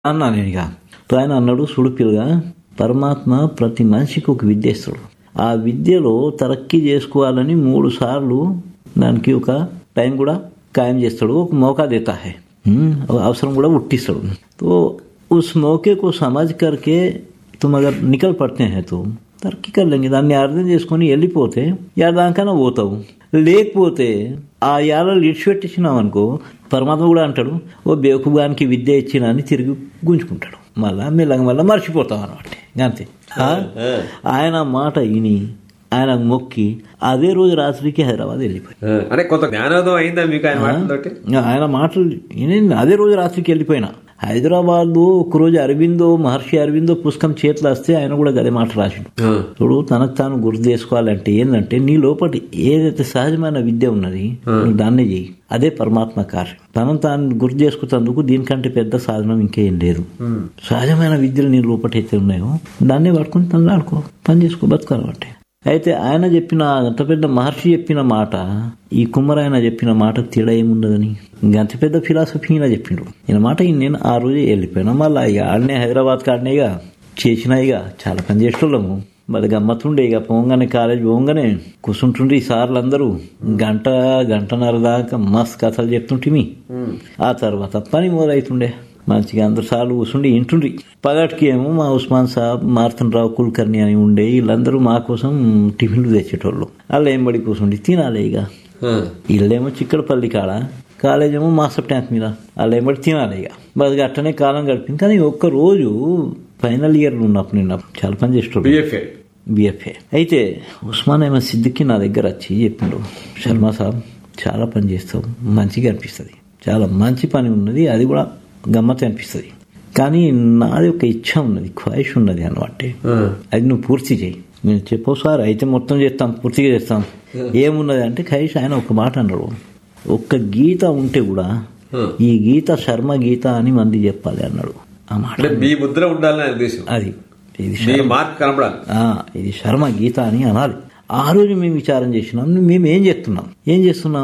అన్నా నేను ఇక ఇప్పుడు ఆయన అన్నాడు సుడుపిలుగా పరమాత్మ ప్రతి మనిషికి ఒక విద్య ఇస్తాడు ఆ విద్యలో తరక్కి చేసుకోవాలని మూడు సార్లు దానికి ఒక టైం కూడా ఖాయం చేస్తాడు ఒక మौका देता है हम्म, అవసరం కూడా ఉట్టిస్తాడు तो उस मौके को समझ करके तुम अगर निकल पड़ते हैं तो తర్కి కర్లేంగి దాన్ని అర్థం చేసుకొని వెళ్ళిపోతే దానికైనా పోతావు లేకపోతే ఆ యాలలో ఇడిచిపెట్టేసినావు అనుకో పరమాత్మ కూడా అంటాడు ఓ బేకుగానికి విద్య ఇచ్చిన అని తిరిగి గుంజుకుంటాడు మళ్ళా మెల్లగా మళ్ళీ మర్చిపోతావు అనమాట అంతే ఆ? ఆయన మాట విని ఆయన మొక్కి అదే రోజు రాత్రికి హైదరాబాద్ వెళ్ళిపోయి ఆ, అంటే కొంత జ్ఞానోదయం అయిందా మీకు ఆయన మాటలతోటి ఆయన మాటలు విని అదే రోజు రాత్రికి వెళ్ళిపోయినా హైదరాబాద్లో ఒకరోజు అరవిందో మహర్షి అరవిందో పుస్తకం చేతిలో వస్తే ఆయన కూడా గదే మాట రాసిండు ఆ, ఇప్పుడు తనకు తాను గుర్తు చేసుకోవాలంటే ఏంటంటే నీ లోపల ఏదైతే సహజమైన విద్య ఉన్నది నువ్వు దాన్నే చెయ్యి అదే పరమాత్మ కార్యం తనను తాను గుర్తు చేసుకున్నందుకు దీనికంటే పెద్ద సాధనం ఇంకేం లేదు సహజమైన విద్యలు నీ లోపల అయితే ఉన్నాయో దాన్నే పట్టుకుని తను ఆడుకో పని చేసుకో బతకాలంటే అయితే ఆయన చెప్పిన అంత పెద్ద మహర్షి చెప్పిన మాట ఈ కుమ్మరాయన చెప్పిన మాట తేడా ఏమున్నదని ఇంకా అంత పెద్ద ఫిలాసఫీ ఈయన చెప్పిండు ఈయన మాట ఈయన నేను ఆ రోజే వెళ్ళిపోయినా మళ్ళీ ఇక ఆడనే హైదరాబాద్ కాడనే ఇక చేసినా ఇక చాలా పని చేసేటోళ్ళము మరి గమ్మత్తుండే ఇక పోగానే కాలేజ్ పోగానే కూర్చుంటుండ్రి ఈ సార్లు అందరూ గంట గంటన్నర దాకా మస్త్ కథలు చెప్తుంటిమి ఆ తర్వాత పని మొదలవుతుండే మంచిగా అందరు సార్లు కూర్చుండి ఇంటుండ్రి పగటికి ఏమో మా ఉస్మాన్ సాబ్ మార్తన్ రావు కుల్కర్ణి అని ఉండే వీళ్ళందరూ మా కోసం టిఫిన్లు తెచ్చేటోళ్ళు వాళ్ళు ఏం పడి కూర్చుండి తినాలి ఇక ఆ, వీళ్ళేమో చిక్కడపల్లి కాడ కాలేజ్ ఏమో మాస్టర్ ట్యాంక్ మీద వాళ్ళు ఏమో తినాలి ఇక మరి అట్టనే కాలం గడిపింది కానీ ఒక్క రోజు ఫైనల్ ఇయర్లో ఉన్నప్పుడు నేను చాలా పని చేసేటోళ్ళు బిఎఫ్ఏ బిఎఫ్ఏ అయితే ఉస్మాన్ అహ్మద్ సిద్దికి నా దగ్గర వచ్చి చెప్పిండు శర్మ సాబ్ చాలా పని చేస్తావు మంచిగా అనిపిస్తుంది చాలా మంచి పని ఉన్నది అది కూడా గమ్మత్తు అనిపిస్తుంది కానీ నాది ఒక ఇచ్చ ఉన్నది ఖ్వాయిష్ ఉన్నది అన్నమాట ఆ, అది నువ్వు పూర్తి చేయి నేను చెప్పవు సార్ అయితే మొత్తం చేస్తాం పూర్తిగా చేస్తాం ఏమున్నది అంటే ఖైష్ ఆయన ఒక మాట అన్నాడు ఒక్క గీత ఉంటే కూడా ఈ గీత శర్మ గీత అని మంది చెప్పాలి అన్నాడు ఆ మాట అంటే మీ ముద్ర ఉండాలని ఆయన ఉద్దేశం అది ఇది మీ మార్క్ కనపడాలి ఆ, ఇది శర్మ గీత అని అనాలి ఆ రోజు మేము విచారం చేసినాం మేము ఏం చేస్తున్నాం ఏం చేస్తున్నాం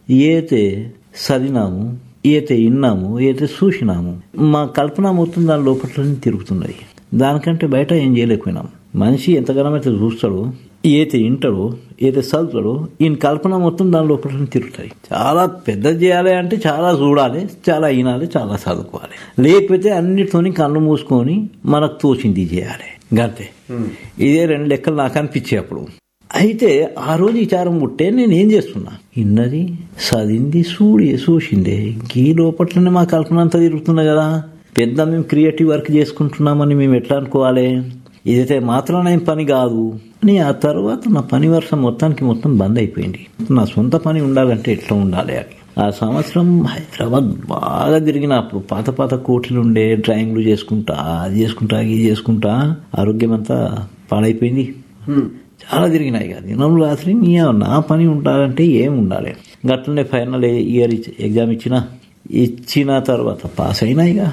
ఏతే చదివినాము ఏతే విన్నాము ఏతే చూసినాము మా కల్పన మొత్తం దాని లోపల తిరుగుతున్నది దానికంటే బయట ఏం చేయలేకపోయినాం మనిషి ఎంతగానో అయితే చూస్తాడో ఏతే వింటాడో ఏతే చదువుతాడో ఈయన కల్పన మొత్తం దాని లోపల తిరుగుతాయి చాలా పెద్ద చేయాలి అంటే చాలా చూడాలి చాలా వినాలి చాలా చదువుకోవాలి లేకపోతే అన్నిటితోని కళ్ళు మూసుకొని మనకు తోచింది చేయాలి గంతే ఇదే రెండు లెక్కలు నాకు అనిపించాయి అప్పుడు అయితే ఆ రోజు విచారం పుట్టే నేను ఏం చేస్తున్నా ఇన్నది చదివింది చూడి చూసిందే గీ లోపట్లనే మా కల్పన అంతా తిరుగుతున్నా కదా పెద్ద మేము క్రియేటివ్ వర్క్ చేసుకుంటున్నామని మేము ఎట్లా అనుకోవాలి ఇదైతే మాత్రం ఏం పని కాదు అని ఆ తర్వాత నా పని వర్షం మొత్తానికి మొత్తం బంద్ అయిపోయింది నా సొంత పని ఉండాలంటే ఎట్లా ఉండాలి అని ఆ సంవత్సరం హైదరాబాద్ బాగా తిరిగిన అప్పుడు పాత పాత కోట్లు ఉండే డ్రాయింగ్లు చేసుకుంటా అది చేసుకుంటా ఇది చేసుకుంటా ఆరోగ్యం అంతా పాడైపోయింది చాలా తిరిగినాయి కదా దినం రాత్రి నీ నా పని ఉండాలంటే ఏం ఉండాలి గట్లనే ఫైనల్ ఇయర్ ఎగ్జామ్ ఇచ్చిన ఇచ్చిన తర్వాత పాస్ అయినా ఇక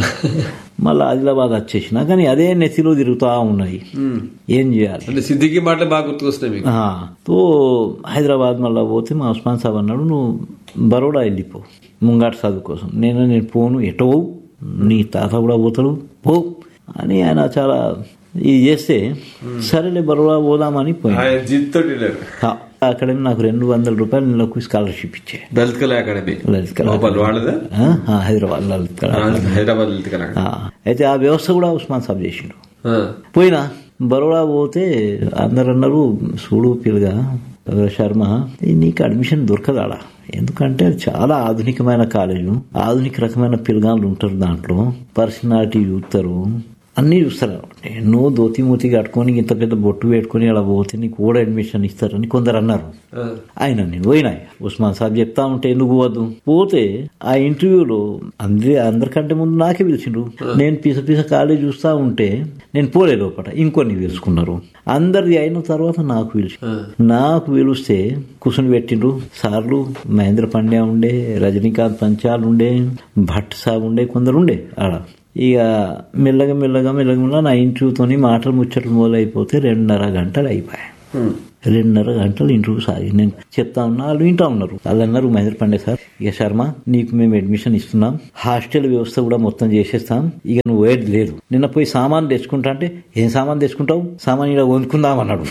మళ్ళీ ఆదిలాబాద్ వచ్చేసిన కానీ అదే నెత్తిలో తిరుగుతా ఉన్నాయి ఏం చేయాలి అంటే సిద్దికి మాటలు బాగా గుర్తుకొస్తున్నాయి మీకు ఆ, తో హైదరాబాద్ మళ్ళీ పోతే మా ఉస్మాన్ సాబ్ అన్నాడు నువ్వు బరోడా వెళ్ళిపో ముంగాట చదువు కోసం నేను నేను పోను ఎటో పోవు. నీ తాత కూడా పోతాడు పో అని ఆయన చాలా ఇది చేస్తే సరేలే బరోడా పోదామని పోయి ఆయన జీత్ తోటి వెళ్ళారు అకాడమీ నాకు రెండు వందల రూపాయలు నెలకు స్కాలర్షిప్ ఇచ్చే దళిత్ కళా అకాడమీ లలిత్ కళా లోపల వాళ్ళదా ఆ, ఆ, హైదరాబాద్ లలిత్ కళా హైదరాబాద్ దళిత్ కళా ఆ, అయితే ఆ వ్యవస్థ కూడా ఉస్మాన్ సాబ్ చేసిండు ఆ, పోయినా బరోడా పోతే అందరు అన్నారు చూడు పిల్లగా శర్మ నీకు అడ్మిషన్ దొరకదాడా ఎందుకంటే అది చాలా ఆధునికమైన కాలేజు ఆధునిక రకమైన పిల్లగాళ్ళు ఉంటారు దాంట్లో పర్సనాలిటీ చూస్తారు అన్నీ చూస్తారు ఎన్నో దోతిమూతి కట్టుకొని ఇంత పెద్ద బొట్టు పెట్టుకొని అలా పోతే నీకు కూడా అడ్మిషన్ ఇస్తారని కొందరు అన్నారు ఆ, ఆయన నేను పోయినా ఉస్మాన్ సాబ్ చెప్తా ఉంటే ఎందుకు పోవద్దు పోతే ఆ ఇంటర్వ్యూలో అందరి అందరికంటే ముందు నాకే పిలిచిండ్రు నేను పిస పిస కాలేజ్ చూస్తా ఉంటే నేను పోలే లోపల ఇంకొన్ని పిలుచుకున్నారు అందరిది అయిన తర్వాత నాకు పిలిచి నాకు పిలిస్తే కూర్చుని పెట్టిండ్రు సార్లు మహేంద్ర పాండ్యా ఉండే రజనీకాంత్ పంచాల్ ఉండే భట్ సాబ్ ఉండే కొందరు ఉండే ఆడ ఇక మెల్లగా మెల్లగా మెల్లగా మెల్లగా నా ఇంటర్వ్యూతోని మాటలు ముచ్చట్లు మొదలైపోతే రెండున్నర గంటలు అయిపోయాయి రెండున్నర గంటలు ఇంటర్వ్యూ సాగి నేను చెప్తా ఉన్నా వాళ్ళు వింటా ఉన్నారు వాళ్ళు అన్నారు మహేంద్ర పండే సార్ ఇక శర్మ నీకు మేము అడ్మిషన్ ఇస్తున్నాం హాస్టల్ వ్యవస్థ కూడా మొత్తం చేసేస్తాం ఇక నువ్వు వేడి లేదు నిన్న పోయి సామాన్ తెచ్చుకుంటా అంటే ఏం సామాన్ తెచ్చుకుంటావు సామాన్ ఇలా వండుకుందాం అన్నాడు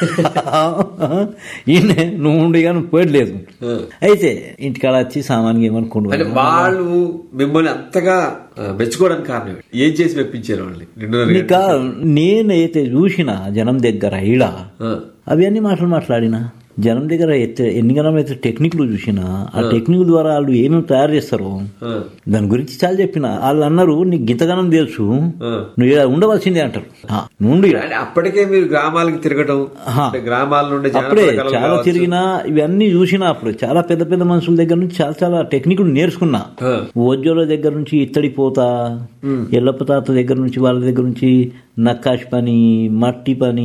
ఈయన నువ్వు ఉండిగా నువ్వు పోయేది లేదు అయితే ఇంటికాడ వచ్చి సామాన్ ఏమనుకుంటు అంటే వాళ్ళు మిమ్మల్ని అంతగా ఆ, మెచ్చుకోవడానికి కారణం ఏంటి? ఏం చేసి మెప్పించారు వాళ్ళని రెండున్నర నీక నేనైతే చూసిన జనం దగ్గర ఈడ ఆ, అవి అన్ని మాటలు మాట్లాడినా జనం దగ్గర ఎత్తే ఎన్ని గణం అయితే టెక్నిక్లు చూసినా ఆ టెక్నిక్ ద్వారా వాళ్ళు ఏమేమి తయారు చేస్తారో ఆ, దాని గురించి చాలా చెప్పిన వాళ్ళు అన్నారు నీకు గింతగనం తెలుసు ఆ. నువ్వు ఇలా ఉండవలసిందే అంటారు ఆ, నువ్వు ఉండు ఈడ. అంటే అప్పటికే మీరు గ్రామాలకు తిరగటం ఆహా. అంటే గ్రామాల నుండి అప్పుడే జానపద కళలు చాలా కావచ్చు. తిరిగినా ఇవన్నీ చూసినా అప్పుడు చాలా పెద్ద పెద్ద మనుషుల దగ్గర నుంచి చాలా చాలా టెక్నిక్లు నేర్చుకున్నా ఆ, ఓజ్జోల దగ్గర నుంచి ఇత్తడి పోత ఎల్లప్ప తాత దగ్గర నుంచి వాళ్ళ దగ్గర నుంచి నక్కాష్ పని మట్టి పని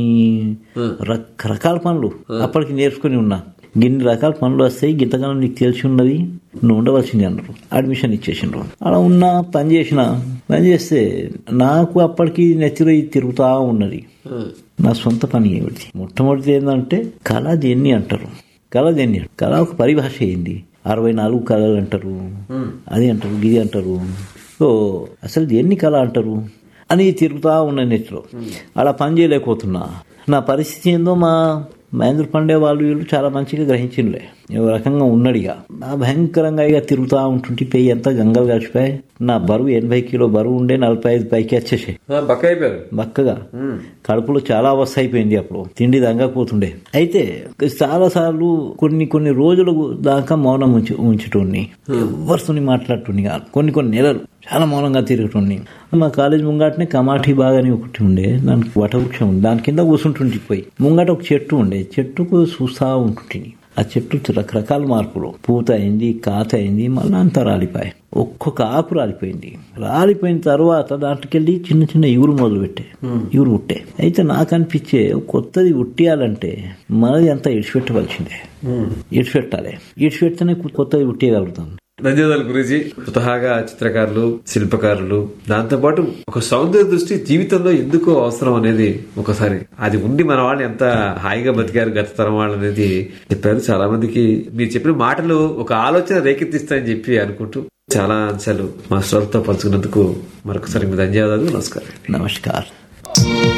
రకరకాల పనులు అప్పటికి నేర్చుకుని ఉన్నా గిన్ని రకాల పనులు వస్తాయి గింతగానం నీకు తెలిసి ఉన్నది నువ్వు ఉండవలసింది అన్నారు అడ్మిషన్ ఇచ్చేసిండ్రు అలా ఉన్నా పని చేసిన పని చేస్తే నాకు అప్పటికి నెత్తిలో తిరుగుతా ఉన్నది ఆ, నా సొంత పని ఏమిటి మొట్టమొదటి ఏంటంటే కళ దేన్ని అంటారు కళ దేన్ని అంటారు? కళ ఒక పరిభాష ఏంది అరవై నాలుగు కళలు అంటారు అది అంటారు గిది అంటారు సో అసలు దేన్ని కళ అంటారు అని తిరుగుతా ఉన్న నెట్లో అలా పని చేయలేకపోతున్నా నా పరిస్థితి ఏందో మా మహేంద్ర పండే వాళ్ళు వీళ్ళు చాలా మంచిగా గ్రహించిండ్లే ఏ రకంగా ఉన్నాడిగా నా భయంకరంగా ఇక తిరుగుతా ఉంటుంటే పెయ్యి అంతా గంగలు కలిసిపోయి నా బరువు ఎనభై కిలో బరువు ఉండే నలభై ఐదు పైకి వచ్చేసాయి ఆ, బక్క అయిపోయారు బక్కగా కడుపులో చాలా అవస్థ అయిపోయింది అప్పుడు తిండి దంగకపోతుండే అయితే చాలా సార్లు కొన్ని కొన్ని రోజులు దాకా మౌనం ఉంచి ఉంచుటోని ఎవరితోని మాట్లాడుతుండే కాదు కొన్ని కొన్ని నెలలు చాలా మౌనంగా తిరుగుతుండే మా కాలేజ్ ముంగటనే కమాఠీ బాగానే ఒకటి ఉండే దానికి వటవృక్షం ఉంది దాని కింద కూర్చుంటుంటే పోయి ముంగట ఒక చెట్టు ఉండే చెట్టుకు చూస్తా ఉంటుంటిని ఆ చెట్టు రకరకాల మార్పులు పూత అయింది కాత అయింది మళ్ళీ అంతా రాలిపోయాయి ఒక్కొక్క ఆకు రాలిపోయింది రాలిపోయిన తర్వాత దాంట్లోకెళ్ళి చిన్న చిన్న ఇగురు మొదలు పెట్టాయి ఇగురు ఉట్టే అయితే నాకు అనిపించే కొత్తది ఉట్టియాలంటే మనది అంతా ఇడిచిపెట్టవలసిందే ఇడిచిపెట్టాలి ఇడిచిపెడితేనే కొత్తది ఉట్టేయగలుగుతాం ధన్యవాదాలు గురుజీ స్వతహాగా చిత్రకారులు శిల్పకారులు దాంతోపాటు ఒక సౌందర్య దృష్టి జీవితంలో ఎందుకు అవసరం అనేది ఒకసారి అది ఉండి మన వాళ్ళు ఎంత హాయిగా బతికారు గత తరం వాళ్ళు అనేది చెప్పారు చాలా మందికి మీరు చెప్పిన మాటలు ఒక ఆలోచన రేకెత్తిస్తాయని చెప్పి అనుకుంటూ చాలా అంశాలు మా శ్రోతతో పంచుకున్నందుకు మరొకసారి మీ ధన్యవాదాలు నమస్కారం నమస్కారం